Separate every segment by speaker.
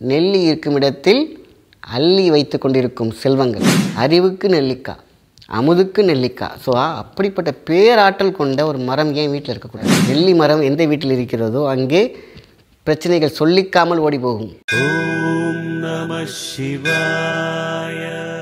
Speaker 1: நெல்லி இருக்கும் இடத்தில் அள்ளி வைத்து கொண்டிருக்கும் செல்வங்கள் அறிவுக்கு நெல்லிக்காய் அமுதுக்கு நெல்லிக்காய் ஸோ அப்படிப்பட்ட பேராற்றல் கொண்ட ஒரு மரம் ஏன் வீட்டில் இருக்கக்கூடாது நெல்லி மரம் எந்த வீட்டில் இருக்கிறதோ அங்கே பிரச்சனைகள் சொல்லிக்காமல் ஓடி போகும்
Speaker 2: நம சிவாய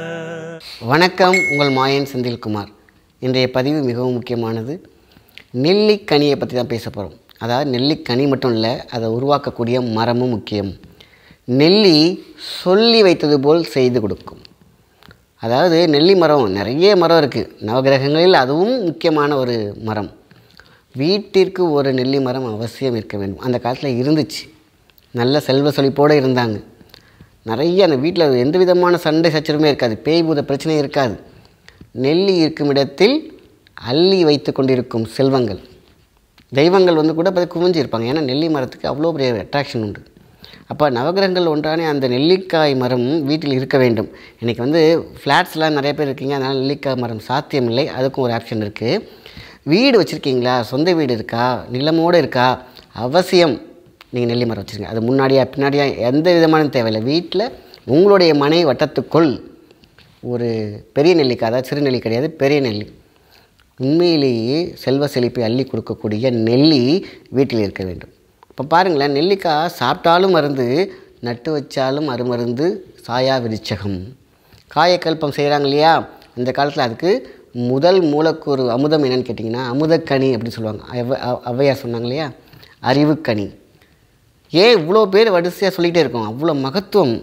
Speaker 1: வணக்கம் உங்கள் மாயன் செந்தில்குமார் இன்றைய பதிவு மிகவும் முக்கியமானது நெல்லிக்கனியை பற்றி தான் பேச போகிறோம் அதாவது நெல்லிக்கனி மட்டும் இல்லை அதை உருவாக்கக்கூடிய மரமும் முக்கியம் நெல்லி சொல்லி வைத்தது போல் செய்து கொடுக்கும் அதாவது நெல்லி மரம் நிறைய மரம் இருக்குது நவகிரகங்களில் அதுவும் முக்கியமான ஒரு மரம் வீட்டிற்கு ஒரு நெல்லி மரம் அவசியம் இருக்க வேண்டும் அந்த காலத்தில் இருந்துச்சு நல்ல செல்வ செழிப்போடு இருந்தாங்க நிறைய அந்த வீட்டில் எந்த விதமான சண்டை சச்சரவுமே இருக்காது பேய் பூத பிரச்சனை இருக்காது நெல்லி இருக்கும் இடத்தில் அள்ளி வைத்து கொண்டிருக்கும் செல்வங்கள் தெய்வங்கள் வந்து கூட பார்த்து குவிஞ்சு இருப்பாங்க ஏன்னா நெல்லி மரத்துக்கு அவ்வளோ பெரிய அட்ராக்ஷன் உண்டு அப்போ நவகிரகங்கள் ஒன்றானே அந்த நெல்லிக்காய் மரம் வீட்டில் இருக்க வேண்டும் இன்றைக்கி வந்து ஃப்ளாட்ஸ்லாம் நிறைய பேர் இருக்கீங்க அதனால் நெல்லிக்காய் மரம் சாத்தியமில்லை அதுக்கும் ஒரு ஆப்ஷன் இருக்குது வீடு வச்சுருக்கீங்களா சொந்த வீடு இருக்கா நிலமோடு இருக்கா அவசியம் நீங்கள் நெல்லி மரம் வச்சுருங்க அது முன்னாடியா பின்னாடியா எந்த விதமான தேவையில்லை வீட்டில் உங்களுடைய மனை வட்டத்துக்குள் ஒரு பெரிய நெல்லிக்காய் அதாவது சிறு நெல்லி கிடையாது பெரிய நெல்லி உண்மையிலேயே செல்வ செழிப்பை அள்ளி கொடுக்கக்கூடிய நெல்லி வீட்டில் இருக்க வேண்டும் இப்போ பாருங்களேன் நெல்லிக்காய் சாப்பிட்டாலும் மருந்து நட்டு வச்சாலும் அருமருந்து சாயா விருச்சகம் காயக்கல்பம் செய்கிறாங்க இல்லையா இந்த காலத்தில் அதுக்கு முதல் மூலக்கூறு அமுதம் என்னன்னு கேட்டிங்கன்னா அமுதக்கனி அப்படின்னு சொல்லுவாங்க ஔவ ஔ- ஔவையார் சொன்னாங்க இல்லையா அறிவுக்கனி ஏன் இவ்வளோ பேர் வரிசையாக சொல்லிகிட்டே இருக்கோம் அவ்வளோ மகத்துவம்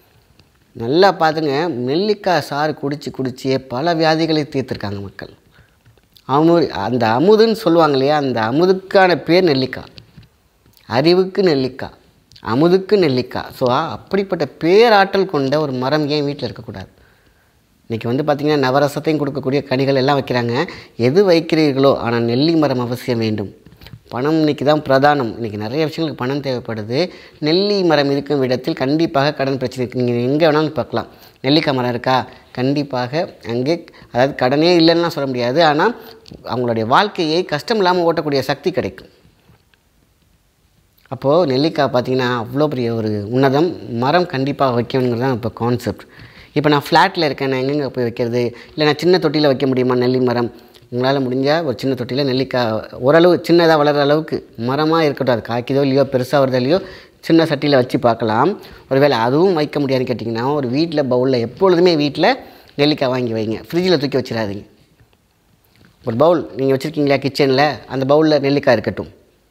Speaker 1: நல்லா பார்த்துங்க நெல்லிக்காய் சாறு குடிச்சு குடிச்சியே பல வியாதிகளை தீர்த்துருக்காங்க மக்கள் அமு அந்த அமுதுன்னு சொல்லுவாங்க இல்லையா அந்த அமுதுக்கான பேர் நெல்லிக்காய் அறிவுக்கு நெல்லிக்காய் அமுதுக்கு நெல்லிக்காய் ஸோ அப்படிப்பட்ட பேராற்றல் கொண்ட ஒரு மரம் ஏன் வீட்டில் இருக்கக்கூடாது இன்றைக்கி வந்து பார்த்திங்கன்னா நவரசத்தையும் கொடுக்கக்கூடிய கனிகள் எல்லாம் வைக்கிறாங்க எது வைக்கிறீர்களோ ஆனால் நெல்லி மரம் அவசியம் வேண்டும் பணம் இன்றைக்கி தான் பிரதானம் இன்றைக்கி நிறைய விஷயங்களுக்கு பணம் தேவைப்படுது நெல்லி மரம் இருக்கும் இடத்தில் கண்டிப்பாக கடன் பிரச்சனை இருக்குது நீங்கள் எங்கே வேணாலும் பார்க்கலாம் நெல்லிக்காய் மரம் இருக்கா கண்டிப்பாக அங்கே அதாவது கடனே இல்லைன்னா சொல்ல முடியாது ஆனால் அவங்களுடைய வாழ்க்கையை கஷ்டம் இல்லாமல் ஓட்டக்கூடிய சக்தி கிடைக்கும் அப்போது நெல்லிக்காய் பார்த்தீங்கன்னா அவ்வளோ பெரிய ஒரு உன்னதம் மரம் கண்டிப்பாக வைக்கணுங்கிறது தான் இப்போ கான்செப்ட் இப்போ நான் ஃப்ளாட்டில் இருக்கேன் நான் எங்கெங்கே போய் வைக்கிறது இல்லை நான் சின்ன தொட்டியில் வைக்க முடியுமா நெல்லி மரம் உங்களால் முடிஞ்சால் ஒரு சின்ன தொட்டியில் நெல்லிக்காய் ஓரளவு சின்னதாக வளர்கிற அளவுக்கு மரமாக இருக்கட்டும் அது காய்க்குதோ இல்லையோ பெருசாக வருதோ இல்லையோ சின்ன சட்டியில் வச்சு பார்க்கலாம் ஒருவேளை அதுவும் வைக்க முடியாதுன்னு கேட்டிங்கன்னா ஒரு வீட்டில் பவுலில் எப்பொழுதுமே வீட்டில் நெல்லிக்காய் வாங்கி வைங்க ஃப்ரிட்ஜில் தூக்கி வச்சிடாதீங்க ஒரு பவுல் நீங்கள் வச்சுருக்கீங்களா கிச்சனில் அந்த பவுலில் நெல்லிக்காய் இருக்கட்டும்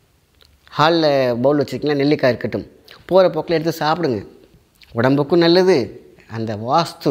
Speaker 1: ஹாலில் பவுல் வச்சுருக்கீங்களா நெல்லிக்காய் இருக்கட்டும் போகிற போக்கில் எடுத்து சாப்பிடுங்க உடம்புக்கும் நல்லது அந்த வாஸ்து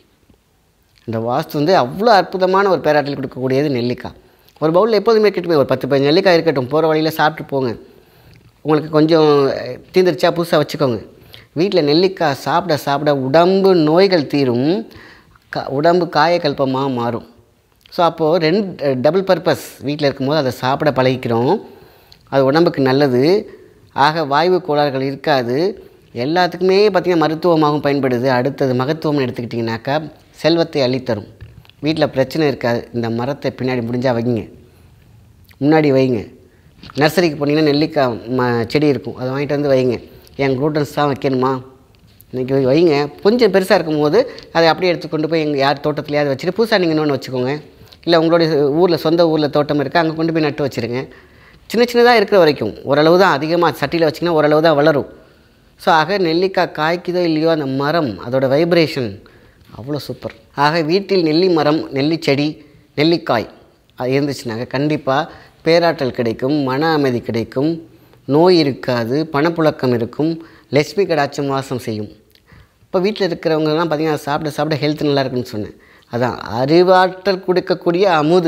Speaker 1: அந்த வாஸ்து வந்து அவ்வளோ அற்புதமான ஒரு பேராற்றல் கொடுக்கக்கூடியது நெல்லிக்காய் ஒரு பவுலில் எப்போதுமே கெட்டு போய் ஒரு பத்து பதினஞ்சு நெல்லிக்காய் இருக்கட்டும் போகிற வழியில் சாப்பிட்டு போங்க உங்களுக்கு கொஞ்சம் அஹ், தீந்துருச்சா புதுசாக வச்சுக்கோங்க வீட்டில் நெல்லிக்காய் சாப்பிட சாப்பிட உடம்பு நோய்கள் தீரும் க உடம்பு காயக்கல்பமாக மாறும் ஸோ அப்போது ரெண்டு டபுள் பர்பஸ் வீட்டில் இருக்கும்போது அதை சாப்பிட பழகிக்கிறோம் அது உடம்புக்கு நல்லது ஆக வாய்வு கோளாறுகள் இருக்காது எல்லாத்துக்குமே பார்த்திங்கன்னா மருத்துவமாகவும் பயன்படுது அடுத்தது மகத்துவம்னு எடுத்துக்கிட்டிங்கனாக்கா செல்வத்தை அள்ளித்தரும் வீட்டில் பிரச்சனை இருக்காது இந்த மரத்தை பின்னாடி முடிஞ்சால் வைங்க முன்னாடி வைங்க நர்சரிக்கு போனீங்கன்னா நெல்லிக்காய் ம செடி இருக்கும் அதை வாங்கிட்டு வந்து வைங்க என் குரூட்டன்ஸ் தான் வைக்கணுமா இன்றைக்கி வைங்க கொஞ்சம் பெருசாக இருக்கும்போது அதை அப்படியே எடுத்து கொண்டு போய் எங்கள் யார் தோட்டத்துலையாவது வச்சுட்டு புதுசாக நீங்கள் இன்னொன்று வச்சுக்கோங்க இல்லை உங்களுடைய ஊரில் சொந்த ஊரில் தோட்டம் இருக்குது அங்கே கொண்டு போய் நட்டு வச்சுருங்க சின்ன சின்னதாக இருக்கிற வரைக்கும் ஓரளவு தான் அதிகமாக சட்டியில் வச்சிங்கன்னா ஓரளவு தான் வளரும் ஸோ ஆக நெல்லிக்காய் காய்க்குதோ இல்லையோ அந்த மரம் அதோட வைப்ரேஷன் அவ்வளோ சூப்பர் ஆக வீட்டில் நெல்லி மரம் நெல்லி செடி நெல்லிக்காய் அது இருந்துச்சுனாக்க கண்டிப்பாக பேராற்றல் கிடைக்கும் மன அமைதி கிடைக்கும் நோய் இருக்காது பணப்புழக்கம் இருக்கும் லட்சுமி கடாட்சம் வாசம் செய்யும் இப்போ வீட்டில் இருக்கிறவங்கலாம் பார்த்தீங்கன்னா சாப்பிட சாப்பிட ஹெல்த் நல்லா இருக்குன்னு சொன்னேன் அதான் அறிவாற்றல் கொடுக்கக்கூடிய அமுது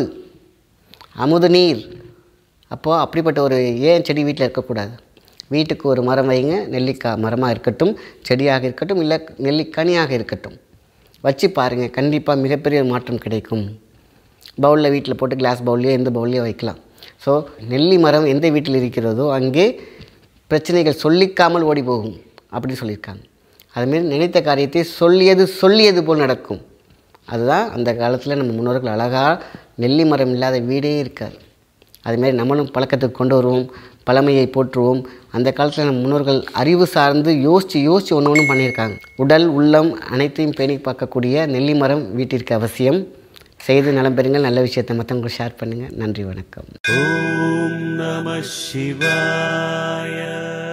Speaker 1: அமுது நீர் அப்போது அப்படிப்பட்ட ஒரு ஏன் செடி வீட்டில் இருக்கக்கூடாது வீட்டுக்கு ஒரு மரம் வைங்க நெல்லிக்காய் மரமாக இருக்கட்டும் செடியாக இருக்கட்டும் இல்லை நெல்லிக்கனியாக இருக்கட்டும் வச்சு பாருங்கள் கண்டிப்பாக மிகப்பெரிய மாற்றம் கிடைக்கும் பவுலில் வீட்டில் போட்டு கிளாஸ் பவுல்லையோ எந்த பவுல்லையோ வைக்கலாம் ஸோ நெல்லி மரம் எந்த வீட்டில் இருக்கிறதோ அங்கே பிரச்சனைகள் சொல்லிக்காமல் ஓடி போகும் அப்படின்னு சொல்லியிருக்காங்க அதுமாரி நினைத்த காரியத்தை சொல்லியது சொல்லியது போல் நடக்கும் அதுதான் அந்த காலத்தில் நம்ம முன்னோர்கள் அழகாக நெல்லி மரம் இல்லாத வீடே இருக்காது அதுமாரி நம்மளும் பழக்கத்துக்கு கொண்டு வருவோம் பழமையை போற்றுவோம் அந்த காலத்தில் நம்ம முன்னோர்கள் அறிவு சார்ந்து யோசித்து யோசித்து ஒன்று ஒன்றும் பண்ணியிருக்காங்க உடல் உள்ளம் அனைத்தையும் பேணி பார்க்கக்கூடிய நெல்லி மரம் வீட்டிற்கு அவசியம் செய்து நலம் பெறுங்கள் நல்ல விஷயத்தை மற்றவங்களுக்கு ஷேர் பண்ணுங்கள் நன்றி வணக்கம்
Speaker 2: ॐ नमः शिवाय